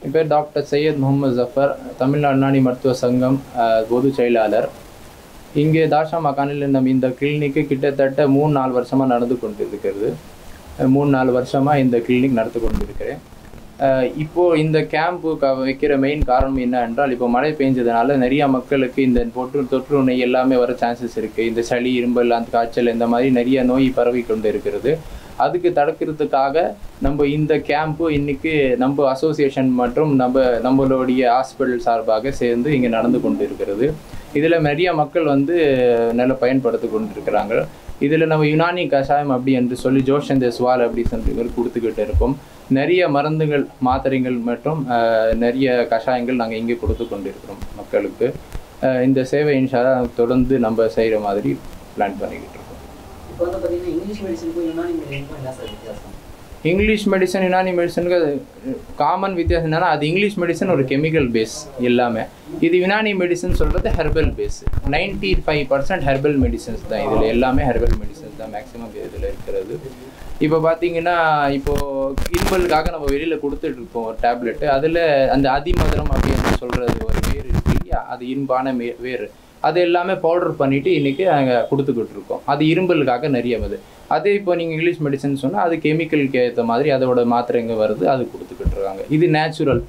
என் பேர் டாக்டர் சையத் முகமது ஜஃபர் தமிழ்நாடு நாடி மருத்துவ சங்கம் அஹ், பொதுச் செயலாளர் இங்கே தாஷா மக்கானில் நம்ம இந்த கிளினிக்கு கிட்டத்தட்ட மூணு நாலு வருஷமாக நடந்து கொண்டு இருக்கிறது அஹ், மூணு நாலு வருஷமாக இந்த கிளினிக் நடத்தி கொண்டு இருக்கிறேன் அஹ், இப்போ இந்த கேம்ப்பு க வைக்கிற மெயின் காரணம் என்ன என்றால் இப்போ மழை பெஞ்சதுனால நிறைய மக்களுக்கு இந்த தொற்று தொற்று நோய் எல்லாமே வர சான்சஸ் இருக்குது இந்த சளி இரும்பல் அந்த காய்ச்சல் இந்த மாதிரி நிறைய நோய் பரவி கொண்டு இருக்கிறது அதுக்கு தடுக்கிறதுக்காக நம்ம இந்த கேம்ப்பு இன்னைக்கு நம்ம அசோசியேஷன் மற்றும் நம்ம நம்மளுடைய ஹாஸ்பிட்டல் சார்பாக சேர்ந்து இங்கே நடந்து கொண்டு இருக்கிறது இதில் நிறைய மக்கள் வந்து நல்ல பயன்படுத்தி கொண்டு இருக்கிறாங்க இதில் நம்ம யுனானி கஷாயம் அப்படி என்று சொல்லி ஜோஷந்த ஸ்வால் அப்படி சொல்லி கொடுத்துக்கிட்டு இருக்கோம் நிறைய மருந்துகள் மாத்திரைகள் மற்றும் அஹ், நிறைய கஷாயங்கள் நாங்கள் இங்கே கொடுத்து கொண்டு இருக்கிறோம் மக்களுக்கு அஹ், இந்த சேவை இன்ஷா அல்லாஹ் தொடர்ந்து நம்ம செய்கிற மாதிரி பிளான் பண்ணிக்கிட்டு இருக்கோம் இப்போ வந்து பார்த்தீங்கன்னா இங்கிலீஷ் மெடிசனுக்கும் யுனானி மெடிசனுக்கும் என்ன சார் வித்தியாசம் இங்கிலீஷ் மெடிசன் யுனானி மெடிசனுக்கு காமன் வித்தியாசம் என்னன்னா அது இங்கிலீஷ் மெடிசன் ஒரு கெமிக்கல் பேஸ் எல்லாமே இது யுனானி மெடிசன் சொல்கிறது herbal base ninety five percent herbal medicines தான் இதில் எல்லாமே ஹெர்பல் மெடிசன்ஸ் தான் மேக்ஸிமம் இதில் இருக்கிறது இப்போ பார்த்தீங்கன்னா இப்போ இருமலுக்காக நம்ம வெளியில் கொடுத்துட்டு இருப்போம் ஒரு டேப்லெட்டு அதில் அந்த அதிமதுரம் அப்படின்னு சொல்கிறது ஒரு வேர் இருக்கு இல்லையா அது இரும்பான மே வேர் அது எல்லாமே பவுடர் பண்ணிட்டு இன்னைக்கு நாங்கள் கொடுத்துக்கிட்டு இருக்கோம் அது இரும்பலுக்காக நிறைய வருது அதே இப்போ நீங்கள் இங்கிலீஷ் மெடிசன் சொன்னால் அது கெமிக்கலுக்கு ஏற்ற மாதிரி அதோட மாத்திரைங்க வருது அது கொடுத்துக்கிட்டு இருக்காங்க இது நேச்சுரல்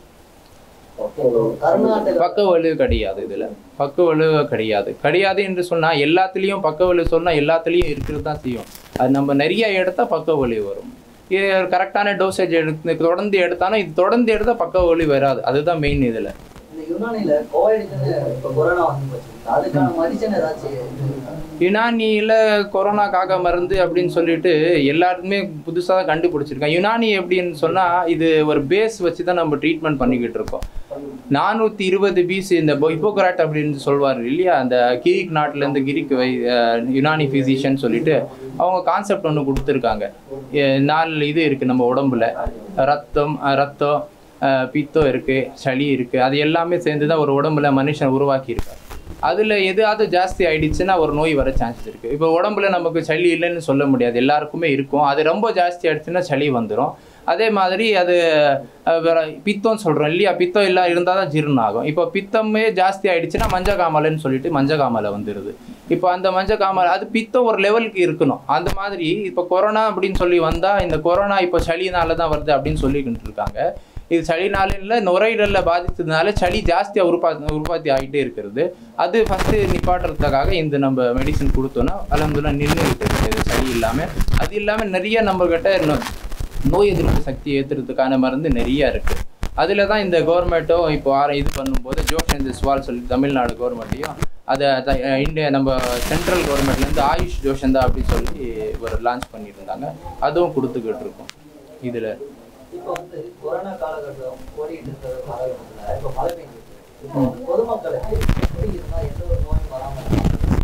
கர்நாடகா பக்க வலு கிடையாது இதில் பக்க வலு கிடையாது கிடையாது என்று சொன்னால் எல்லாத்துலேயும் பக்க வலு சொன்னால் எல்லாத்துலேயும் இருக்கிறது தான் செய்யும் அது நம்ம நிறைய எடுத்தா பக்க வலி வரும் இது கரெக்டான டோசேஜ் எடுத்து தொடர்ந்து எடுத்தாலும் இது தொடர்ந்து எடுத்தால் பக்க வலி வராது அதுதான் மெயின் இதில் இந்த யுனானில கோவிட்னு இப்போ கொரோனா வந்து போச்சு அதுக்கான மெடிசன் ஏதாச்சும் இருக்கா? யுனானியில் கொரோனாக்காக மருந்து அப்படின்னு சொல்லிட்டு எல்லாருமே புதுசாக கண்டுபிடிச்சிருக்காங்க யுனானி எப்படின்னு சொன்னால் இது ஒரு பேஸ் வச்சு தான் நம்ம ட்ரீட்மெண்ட் பண்ணிக்கிட்டு இருக்கோம் நானூற்றி இருபது பீஸ் இந்த ஹிப்போக்ராட் அப்படின்னு சொல்வார் இல்லையா அந்த கிரிக் நாட்டிலேருந்து கிரிக் வை அஹ், யுனானி ஃபிசிஷியன் சொல்லிட்டு அவங்க கான்செப்ட் ஒன்று கொடுத்துருக்காங்க எ- நாலு இது இருக்குது நம்ம உடம்புல ரத்தம் அஹ், ரத்தம் அஹ், பித்தம் இருக்குது சளி இருக்குது அது எல்லாமே சேர்ந்து தான் ஒரு உடம்புல மனுஷன் உருவாக்கியிருக்காரு அதில் எதாவது ஜாஸ்தி ஆயிடுச்சுன்னா ஒரு நோய் வர சான்சஸ் இருக்குது இப்போ உடம்புல நமக்கு சளி இல்லைன்னு சொல்ல முடியாது எல்லாருக்குமே இருக்கும் அது ரொம்ப ஜாஸ்தி ஆயிடுச்சுன்னா சளி வந்துடும் அதே மாதிரி அது அஹ், வேற பித்தம் சொல்கிறோம் இல்லையா பித்தம் எல்லாம் இருந்தால் தான் ஜீரணம் ஆகும் இப்போ பித்தமே ஜாஸ்தி ஆயிடுச்சுன்னா மஞ்சக்காமலைன்னு சொல்லிட்டு மஞ்சக்காமலை வந்துடுது இப்போ அந்த மஞ்சக்காமலை அது பித்தம் ஒரு லெவலுக்கு இருக்கணும் அந்த மாதிரி இப்போ கொரோனா அப்படின்னு சொல்லி வந்தால் இந்த கொரோனா இப்போ சளினால தான் வருது அப்படின்னு சொல்லிக்கிட்டு இருக்காங்க இது சளினால இல்லை நுரையீரலில் பாதித்ததுனால சளி ஜாஸ்தியாக உற்பா உற்பத்தி ஆகிட்டே இருக்கிறது அது ஃபஸ்ட்டு நிப்பாட்டுறதுக்காக இந்த நம்ம மெடிசன் கொடுத்தோன்னா அலமதுல்லா நின்றுக்கிட்டு இருக்குது சளி இல்லாமல் அது இல்லாமல் நிறைய நம்மக்கிட்ட நோ- நோய் எதிர்ப்பு சக்தி ஏற்றுறதுக்கான மருந்து நிறைய இருக்குது அதில் தான் இந்த கவர்மெண்ட்டும் இப்போ ஆர இது பண்ணும்போது ஜோஷன் ஸ்வால் சொல்லி தமிழ்நாடு கவர்மெண்ட்டையும் அதை த- இந்தியா நம்ம சென்ட்ரல் கவர்மெண்ட்லேருந்து ஆயுஷ் ஜோஷந்தா அப்படின்னு சொல்லி ஒரு லான்ச் பண்ணியிருந்தாங்க அதுவும் கொடுத்துக்கிட்டு இருக்கோம் இதில் இப்போ வந்து கொரோனா காலகட்டம் ஓடிட்டு இருக்கிற காலகட்டத்தில் இப்போ மழை பெய்யுது இப்போ வந்து பொதுமக்களுக்கு எப்படி இருந்தால் எந்த ஒரு நோயும் வராமல் இருக்கும்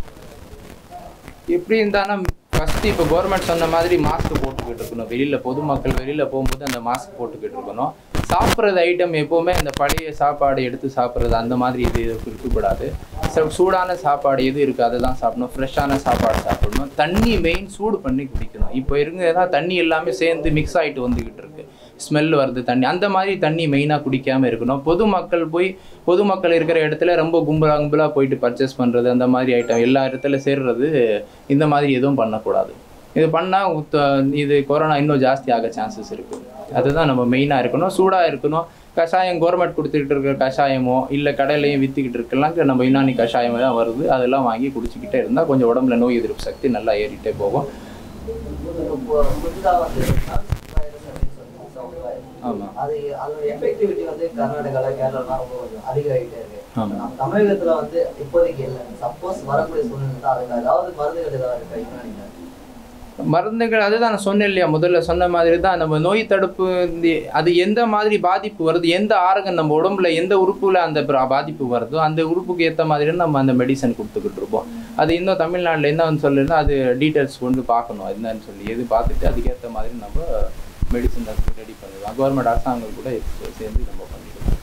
எப்படி இருந்தாலும் ஃபஸ்ட்டு இப்போ கவர்மெண்ட் சொன்ன மாதிரி மாஸ்க் போட்டுக்கிட்டு இருக்கணும் வெளியில் பொதுமக்கள் வெளியில் போகும்போது அந்த மாஸ்க் போட்டுக்கிட்டு இருக்கணும் சாப்பிட்றது ஐட்டம் எப்போவுமே அந்த பழைய சாப்பாடு எடுத்து சாப்பிட்றது அந்த மாதிரி இது இருக்கக்கூடாது ச- சூடான சாப்பாடு எது இருக்குது அதை தான் சாப்பிடணும் ஃப்ரெஷ்ஷான சாப்பாடு சாப்பிடணும் தண்ணி மெயின் சூடு பண்ணி குடிக்கணும் இப்போ இருந்ததுனா தண்ணி எல்லாமே சேர்ந்து மிக்ஸ் ஆகிட்டு வந்துக்கிட்டு இருக்கு ஸ்மெல் வருது தண்ணி அந்த மாதிரி தண்ணி மெயினாக குடிக்காமல் இருக்கணும் பொதுமக்கள் போய் பொதுமக்கள் இருக்கிற இடத்துல ரொம்ப கும்பலாக கும்பலாக போயிட்டு பர்ச்சேஸ் பண்ணுறது அந்த மாதிரி ஐட்டம் எல்லா இடத்துல சேர்றது இந்த மாதிரி எதுவும் பண்ணக்கூடாது இது பண்ணால் இது கொரோனா இன்னும் ஜாஸ்தி ஆக சான்சஸ் இருக்குது அதுதான் நம்ம மெயினாக இருக்கணும் சூடாக இருக்கணும் கஷாயம் கவர்மெண்ட் கொடுத்துக்கிட்டு இருக்கிற கஷாயமோ இல்லை கடையிலையும் விற்றுக்கிட்டு இருக்கலாம் நம்ம யுனானி கஷாயம் தான் வருது அதெல்லாம் வாங்கி குடிச்சிக்கிட்டே இருந்தால் கொஞ்சம் உடம்புல நோய் எதிர்ப்பு சக்தி நல்லா ஏறிட்டே போகும் இப்போ புதுசாக வந்து virus அப்படின்னு சொல்லி புதுசா ஒரு virus. ஆமாம் அது அதோட எஃபெக்டிவிட்டி வந்து கர்நாடகால கேரளாலாம் ரொம்ப கொஞ்சம் அதிகமாகிட்டே இருக்கு ஆமா. நம்ம தமிழகத்துல வந்து இப்போதைக்கு இல்லை சப்போஸ் வரக்கூடிய சூழ்நிலை தான் அதுக்கு ஏதாவது மருந்துகள் ஏதாவது இருக்கா யுனானில மருந்துகள் அதுதான் நான் சொன்னேன் இல்லையா முதல்ல சொன்ன மாதிரி தான் நம்ம நோய் தடுப்பு இந்த- அது எந்த மாதிரி பாதிப்பு வருது எந்த ஆர்கன் நம்ம உடம்புல எந்த உறுப்புல அந்த பா- பாதிப்பு வருதோ அந்த உறுப்புக்கு ஏற்ற மாதிரி நம்ம அந்த மெடிசன் கொடுத்துக்கிட்டு இருப்போம் அது இன்னும் தமிழ்நாட்டில் என்னன்னு சொல்லுன்னா அது டீட்டெயில்ஸ் கொண்டு பார்க்கணும் என்னன்னு சொல்லி எது பார்த்துட்டு அதுக்கேற்ற மாதிரி நம்ம மெடிசன் ரெடி பண்ணுவோம் கவர்மெண்ட் அரசாங்கம் கூட சேர்ந்து நம்ம பண்ணிடுவோம்